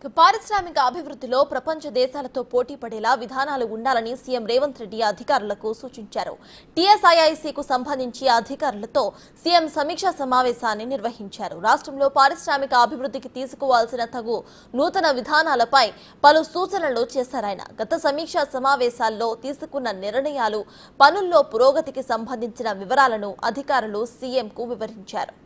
పారిశ్రామిక అభివృద్ధిలో ప్రపంచ దేశాలతో పోటీ పడేలా విధానాలు ఉండాలని సీఎం రేవంత్ రెడ్డి అధికారులకు సూచించారు టీఎస్ఐఐసికు సంబంధించి అధికారులతో సీఎం సమీక్షా సమావేశాన్ని నిర్వహించారు రాష్ట్రంలో పారిశ్రామిక అభివృద్ధికి తీసుకోవాల్సిన తగు నూతన విధానాలపై పలు సూచనలు చేశారాయన గత సమీక్షా సమావేశాల్లో తీసుకున్న నిర్ణయాలు పనుల్లో పురోగతికి సంబంధించిన వివరాలను అధికారులు సీఎంకు వివరించారు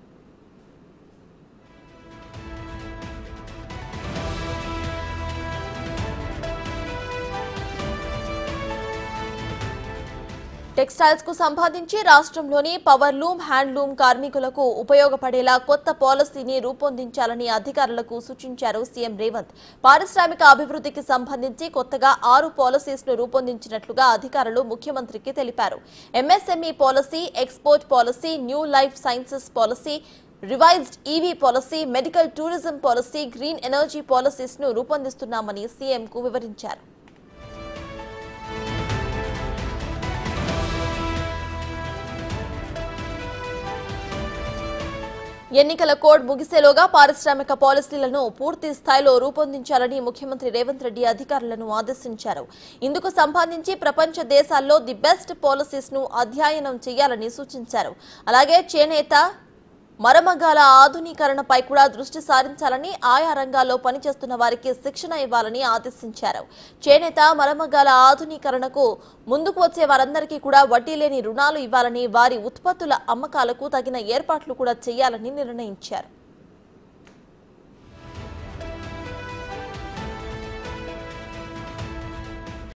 టెక్స్టైల్స్ కు సంబంధించి రాష్ట్రంలోని పవర్ లూమ్ హ్యాండ్లూమ్ కార్మికులకు ఉపయోగపడేలా కొత్త పాలసీని రూపొందించాలని అధికారులకు సూచించారు సీఎం రేవంత్ పారిశ్రామిక అభివృద్ధికి సంబంధించి కొత్తగా ఆరు పాలసీస్ ను రూపొందించినట్లుగా అధికారులు ముఖ్యమంత్రికి తెలిపారు MSME policy export policy new life sciences policy revised EV policy medical tourism policy green energy policies ను రూపొందిస్తున్నామని సీఎంకు వివరించారు ఎన్నికల కోడ్ ముగిసేలోగా పారిశ్రామిక పాలసీలను పూర్తి స్థాయిలో రూపొందించాలని ముఖ్యమంత్రి రేవంత్ రెడ్డి అధికారులను ఆదేశించారు ఇందుకు సంబంధించి ప్రపంచ దేశాల్లో ది బెస్ట్ పాలసీస్ ను అధ్యయనం చేయాలని సూచించారు అలాగే చేనేత మరమగాల ఆధునీకరణపై కూడా దృష్టి సారించాలని ఆయా రంగాల్లో పనిచేస్తున్న వారికి శిక్షణ ఇవ్వాలని ఆదేశించారు చేనేత మరమగాల ఆధునీకరణకు ముందుకు వచ్చే వారందరికీ కూడా వడ్డీ లేని రుణాలు ఇవ్వాలని వారి ఉత్పత్తుల అమ్మకాలకు తగిన ఏర్పాట్లు కూడా చేయాలని నిర్ణయించారు